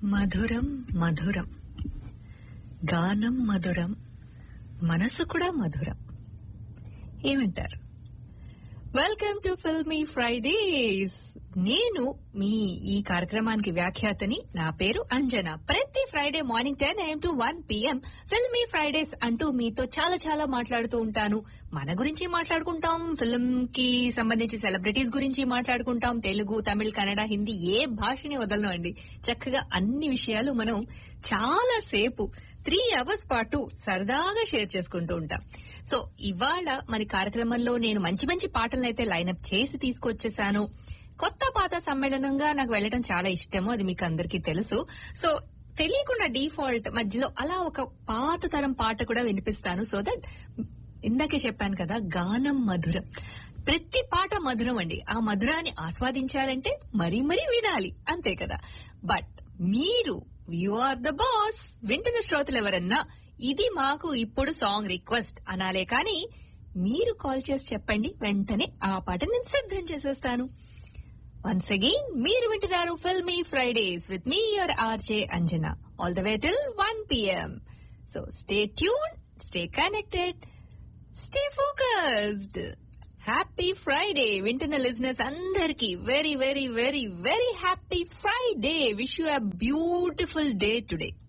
మధురం మధురం గానం మధురం మనసు కూడా మధురం ఏమంటారు వెల్కమ్ టు ఫిల్మీ ఫ్రైడేస్ నేను మీ ఈ కార్యక్రమానికి వ్యాఖ్యాతని నా పేరు అంజన ప్రతి Friday morning ten A M to one P M filmy Fridays అంటూ మీతో చాలా చాలా మాట్లాడుతూ ఉంటాను మన గురించి మాట్లాడుకుంటాం ఫిల్మ్ కి సంబంధించి సెలబ్రిటీస్ గురించి మాట్లాడుకుంటాం తెలుగు తమిళ్ కన్నడ హిందీ ఏ భాషని వదలను అండి చక్కగా అన్ని విషయాలు మనం చాలా సేపు త్రీ అవర్స్ పాటు సరదాగా షేర్ చేసుకుంటూ ఉంటాం సో ఇవాళ మరి కార్యక్రమంలో నేను మంచి మంచి పాటలను అయితే లైనప్ చేసి తీసుకొచ్చేసాను కొత్త పాత సమ్మేళనంగా నాకు వెళ్ళడం చాలా ఇష్టము అది మీకు అందరికీ తెలుసు సో తెలియకుండా డిఫాల్ట్ మధ్యలో అలా ఒక పాత తరం పాట కూడా వినిపిస్తాను సో దట్ ఇందాకే చెప్పాను కదా గానం మధురం ప్రతి పాట మధురం అండి ఆ మధురాన్ని ఆస్వాదించాలంటే మరీ మరీ వినాలి అంతే కదా బట్ మీరు యు ఆర్ ద బాస్ వింటున్న శ్రోతలు ఎవరన్నా ఇది మాకు ఇప్పుడు సాంగ్ రిక్వెస్ట్ అనాలే కానీ మీరు కాల్ చేసి చెప్పండి వెంటనే ఆ పాట నేను సిద్ధం చేసేస్తాను వన్స్ అగైన్ మీరు వింటున్నారు ఫిల్మీ ఫ్రైడేస్ విత్ మీ your R J Anjana all the way till one P M so stay tune stay connected stay focused happy Friday వింటున్న లిజినెస్ అందరికి very very very very happy Friday wish you a beautiful day today